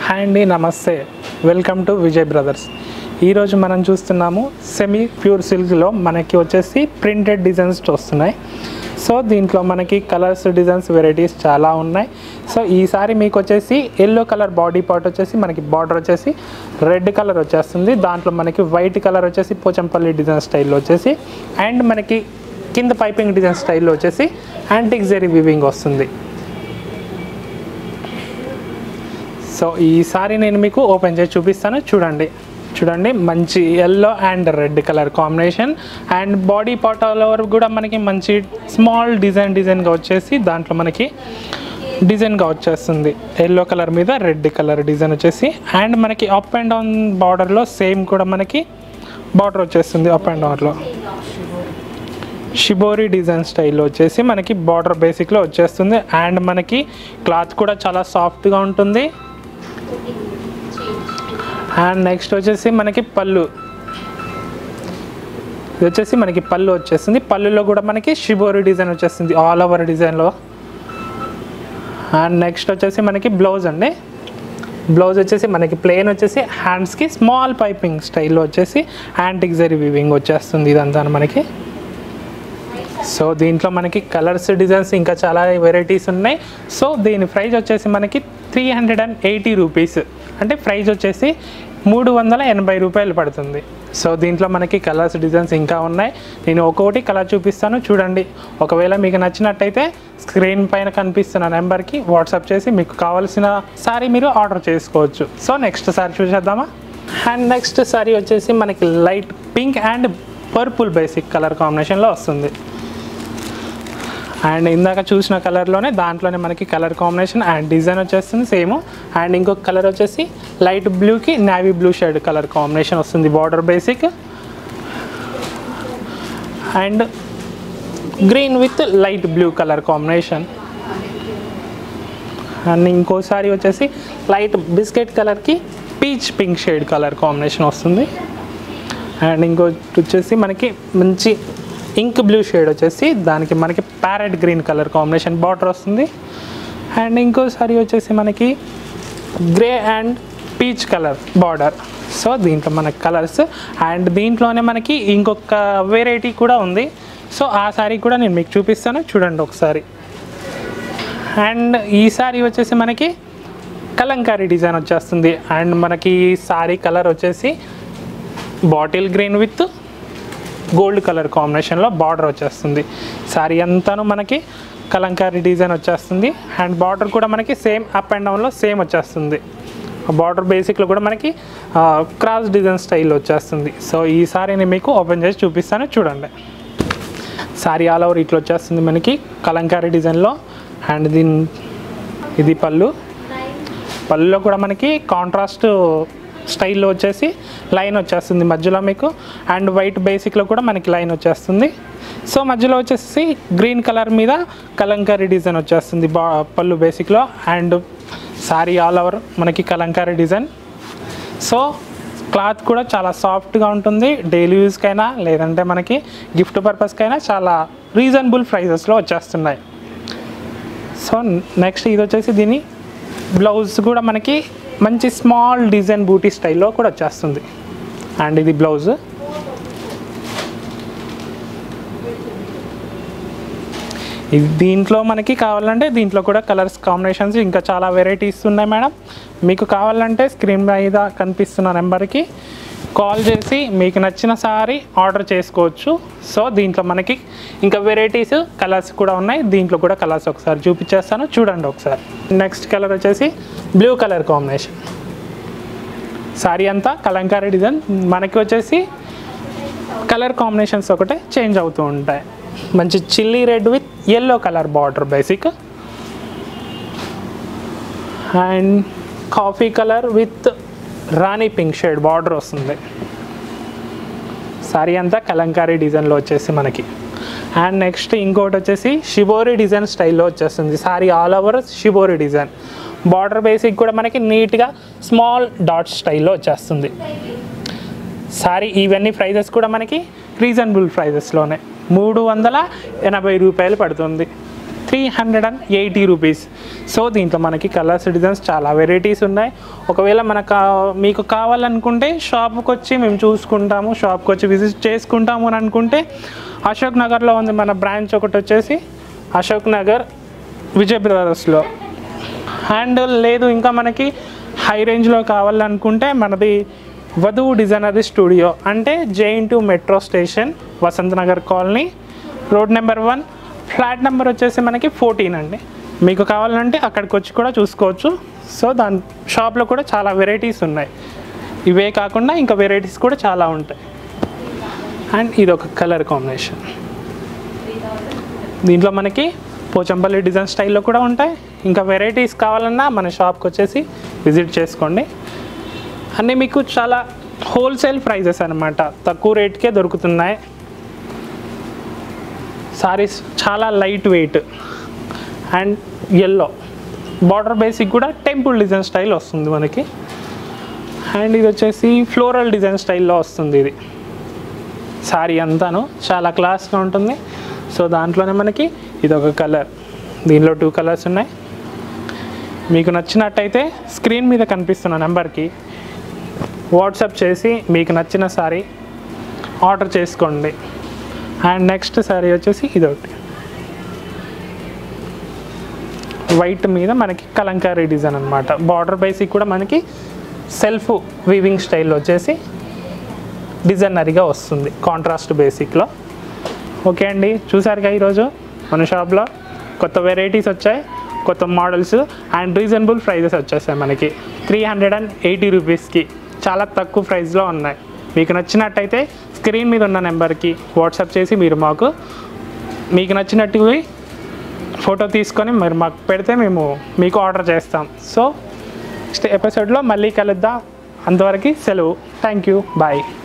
hi అండి నమస్తే welcome to Vijay brothers ఈరోజు మనం చూస్తున్నాము సెమీ ప్యూర్ సిల్క్లో మనకి వచ్చేసి ప్రింటెడ్ డిజైన్స్ వస్తున్నాయి సో దీంట్లో మనకి కలర్స్ డిజైన్స్ వెరైటీస్ చాలా ఉన్నాయి సో ఈసారి మీకు వచ్చేసి ఎల్లో కలర్ బాడీ పార్ట్ వచ్చేసి మనకి బార్డర్ వచ్చేసి రెడ్ కలర్ వచ్చేస్తుంది దాంట్లో మనకి వైట్ కలర్ వచ్చేసి పోచంపల్లి డిజైన్ స్టైల్లో వచ్చేసి అండ్ మనకి కింద పైపింగ్ డిజైన్ స్టైల్లో వచ్చేసి యాంటిక్ జెరీ వివింగ్ వస్తుంది సో ఈసారి నేను మీకు ఓపెన్ చేసి చూపిస్తాను చూడండి చూడండి మంచి yellow and red colour combination and body part all over కూడా మనకి మంచి స్మాల్ డిజైన్ డిజైన్గా వచ్చేసి దాంట్లో మనకి డిజైన్గా వచ్చేస్తుంది ఎల్లో కలర్ మీద రెడ్ కలర్ డిజైన్ వచ్చేసి అండ్ మనకి అప్ అండ్ డౌన్ బార్డర్లో సేమ్ కూడా మనకి బార్డర్ వచ్చేస్తుంది అప్ అండ్ డౌన్లో షిబోరి డిజైన్ స్టైల్లో వచ్చేసి మనకి బార్డర్ బేసిక్లో వచ్చేస్తుంది అండ్ మనకి క్లాత్ కూడా చాలా సాఫ్ట్గా ఉంటుంది అండ్ నెక్స్ట్ వచ్చేసి మనకి పళ్ళు ఇది వచ్చేసి మనకి పళ్ళు వచ్చేస్తుంది పళ్ళులో కూడా మనకి షిబోరి డిజైన్ వచ్చేస్తుంది ఆల్ ఓవర్ డిజైన్లో అండ్ నెక్స్ట్ వచ్చేసి మనకి బ్లౌజ్ అండి బ్లౌజ్ వచ్చేసి మనకి ప్లెయిన్ వచ్చేసి హ్యాండ్స్కి స్మాల్ పైపింగ్ స్టైల్లో వచ్చేసి యాంటిక్ జరీ వివింగ్ వచ్చేస్తుంది ఇదంతా మనకి సో దీంట్లో మనకి కలర్స్ డిజైన్స్ ఇంకా చాలా వెరైటీస్ ఉన్నాయి సో దీని ప్రైస్ వచ్చేసి మనకి three hundred and eighty rupees అంటే ప్రైస్ వచ్చేసి మూడు వందల ఎనభై రూపాయలు పడుతుంది సో దీంట్లో మనకి కలర్స్ డిజైన్స్ ఇంకా ఉన్నాయి నేను ఒక్కొక్కటి కలర్ చూపిస్తాను చూడండి ఒకవేళ మీకు నచ్చినట్టయితే స్క్రీన్ పైన కనిపిస్తున్న నెంబర్కి వాట్సాప్ చేసి మీకు కావాల్సిన సారీ మీరు ఆర్డర్ చేసుకోవచ్చు సో నెక్స్ట్ సారీ చూసేద్దామా అండ్ నెక్స్ట్ సారీ వచ్చేసి మనకి light pink and purple basic colour కాంబినేషన్లో వస్తుంది అండ్ ఇందాక చూసిన కలర్లోనే దాంట్లోనే మనకి కలర్ కాంబినేషన్ అండ్ డిజైన్ వచ్చేస్తుంది సేమ్ అండ్ ఇంకొక కలర్ వచ్చేసి లైట్ బ్లూకి navy blue shade colour combination వస్తుంది border basic and green with light blue colour combination and ఇంకోసారి వచ్చేసి లైట్ బిస్కెట్ కలర్కి peach pink shade colour combination వస్తుంది అండ్ ఇంకోటి వచ్చేసి మనకి మంచి ఇంక్ బ్లూ షేడ్ వచ్చేసి దానికి మనకి parrot green colour combination border వస్తుంది అండ్ ఇంకోసారి వచ్చేసి మనకి grey and peach colour border so దీంట్లో మనకి కలర్స్ అండ్ దీంట్లోనే మనకి ఇంకొక వెరైటీ కూడా ఉంది సో ఆ సారీ కూడా నేను మీకు చూపిస్తాను చూడండి ఒకసారి అండ్ ఈ సారీ వచ్చేసి మనకి కలంకారీ డిజైన్ వచ్చేస్తుంది అండ్ మనకి సారీ కలర్ వచ్చేసి bottle green with gold colour కాంబినేషన్లో బార్డర్ వచ్చేస్తుంది సారీ అంతాను మనకి కలంకారీ డిజైన్ వచ్చేస్తుంది అండ్ బార్డర్ కూడా మనకి సేమ్ అప్ అండ్ డౌన్లో సేమ్ వచ్చేస్తుంది బార్డర్ బేసిక్లో కూడా మనకి క్రాస్ డిజైన్ స్టైల్ వచ్చేస్తుంది సో ఈ సారీని మీకు ఓపెన్ చేసి చూపిస్తాను చూడండి సారీ ఆల్ ఓవర్ ఇట్లా వచ్చేస్తుంది మనకి కలంకారీ డిజైన్లో అండ్ దీని ఇది పళ్ళు పళ్ళులో కూడా మనకి కాంట్రాస్ట్ స్టైల్లో వచ్చేసి లైన్ వచ్చేస్తుంది మధ్యలో మీకు అండ్ వైట్ బేసిక్లో కూడా మనకి లైన్ వచ్చేస్తుంది సో మధ్యలో వచ్చేసి గ్రీన్ కలర్ మీద కలంకారీ డిజైన్ వచ్చేస్తుంది బా పళ్ళు బేసిక్లో అండ్ సారీ ఆల్ ఓవర్ మనకి కలంకారీ డిజైన్ సో క్లాత్ కూడా చాలా సాఫ్ట్గా ఉంటుంది డైలీ యూస్కైనా లేదంటే మనకి గిఫ్ట్ పర్పస్కైనా చాలా రీజనబుల్ ప్రైజెస్లో వచ్చేస్తున్నాయి సో నెక్స్ట్ ఇది వచ్చేసి దీని బ్లౌజ్ కూడా మనకి మంచి స్మాల్ డిజైన్ బూటీ స్టైల్లో కూడా వచ్చేస్తుంది అండ్ ఇది బ్లౌజ్ ఇది దీంట్లో మనకి కావాలంటే దీంట్లో కూడా కలర్స్ కాంబినేషన్స్ ఇంకా చాలా వెరైటీస్ ఉన్నాయి మేడం మీకు కావాలంటే స్క్రీన్ మీద కనిపిస్తున్న నెంబర్కి కాల్ చేసి మీకు నచ్చిన సారీ ఆర్డర్ చేసుకోవచ్చు సో దీంట్లో మనకి ఇంకా వెరైటీస్ కలర్స్ కూడా ఉన్నాయి దీంట్లో కూడా కలర్స్ ఒకసారి చూపించేస్తాను చూడండి ఒకసారి నెక్స్ట్ కలర్ వచ్చేసి బ్లూ కలర్ కాంబినేషన్ సారీ అంతా కలంకారీ డిజైన్ మనకి వచ్చేసి కలర్ కాంబినేషన్స్ ఒకటే చేంజ్ అవుతూ ఉంటాయి మంచి chilli red with yellow colour border basic and coffee colour with rani pink shade border వస్తుంది సారీ అంతా కలంకారీ డిజైన్లో వచ్చేసి మనకి అండ్ నెక్స్ట్ ఇంకోటి వచ్చేసి షిబోరి డిజైన్ స్టైల్లో వచ్చేస్తుంది sari all over shibori design border basic కూడా మనకి నీట్గా స్మాల్ డాట్ స్టైల్లో వచ్చేస్తుంది సారీ ఇవన్నీ ప్రైజెస్ కూడా మనకి రీజనబుల్ ప్రైజెస్లోనే మూడు వందల ఎనభై రూపాయలు పడుతుంది three three hundred and eighty rupees so దీంట్లో మనకి కలర్స్ డిజైన్స్ చాలా వెరైటీస్ ఉన్నాయి ఒకవేళ మనకు కా- మీకు కావాలనుకుంటే షాప్కి వచ్చి మేము చూసుకుంటాము షాప్కి వచ్చి విజిట్ చేసుకుంటాము అని అనుకుంటే అశోక్ నగర్లో ఉంది మన బ్రాంచ్ ఒకటి వచ్చేసి అశోక్ నగర్ విజయ్ బ్రదర్స్లో అండ్ లేదు ఇంకా మనకి హై రేంజ్లో కావాలనుకుంటే మనది వధువు డిజైనరీ స్టూడియో అంటే JNTU metro station Vasanth Nagar colony road number one flat number వచ్చేసి మనకి ఫోర్టీన్ అండి మీకు కావాలంటే అక్కడికి వచ్చి కూడా చూసుకోవచ్చు సో దాని షాప్లో కూడా చాలా వెరైటీస్ ఉన్నాయి ఇవే కాకుండా ఇంకా వెరైటీస్ కూడా చాలా ఉంటాయి అండ్ ఇది ఒక కలర్ కాంబినేషన్ దీంట్లో మనకి పోచంపల్లి డిజైన్ స్టైల్లో కూడా ఉంటాయి ఇంకా వెరైటీస్ కావాలన్నా మన షాప్కి వచ్చేసి విజిట్ చేసుకోండి అన్నీ మీకు చాలా హోల్సేల్ ప్రైజెస్ అనమాట తక్కువ రేట్కే దొరుకుతున్నాయి సారీస్ చాలా light weight and yellow border basic కూడా టెంపుల్ డిజైన్ స్టైల్ వస్తుంది మనకి అండ్ ఇది వచ్చేసి ఫ్లోరల్ డిజైన్ స్టైల్లో వస్తుంది ఇది శారీ అంతాను చాలా క్లాస్గా ఉంటుంది సో దాంట్లోనే మనకి ఇది ఒక కలర్ దీనిలో టూ కలర్స్ ఉన్నాయి మీకు నచ్చినట్టయితే స్క్రీన్ మీద కనిపిస్తున్న నెంబర్కి వాట్సాప్ చేసి మీకు నచ్చిన శారీ ఆర్డర్ చేసుకోండి అండ్ నెక్స్ట్ శారీ వచ్చేసి ఇదొకటి వైట్ మీద మనకి కలంకారీ డిజైన్ అనమాట బార్డర్ బేసిక్ కూడా మనకి సెల్ఫ్ వీవింగ్ స్టైల్ వచ్చేసి డిజైనరీగా వస్తుంది కాంట్రాస్ట్ బేసిక్లో ఓకే అండి చూసారుగా ఈరోజు మన షాప్లో కొత్త వెరైటీస్ వచ్చాయి కొత్త మోడల్స్ అండ్ రీజనబుల్ ప్రైజెస్ వచ్చేసాయి మనకి త్రీ హండ్రెడ్ అండ్ ఎయిటీ రూపీస్కి చాలా తక్కువ ప్రైస్లో ఉన్నాయి మీకు నచ్చినట్టయితే స్క్రీన్ మీద ఉన్న నెంబర్కి వాట్సాప్ చేసి మీరు మాకు మీకు నచ్చినట్టువి ఫోటో తీసుకొని మీరు మాకు పెడితే మేము మీకు ఆర్డర్ చేస్తాం సో నెక్స్ట్ ఎపిసోడ్లో మళ్ళీ కలుద్దాం అంతవరకు సెలవు థ్యాంక్ యూ బాయ్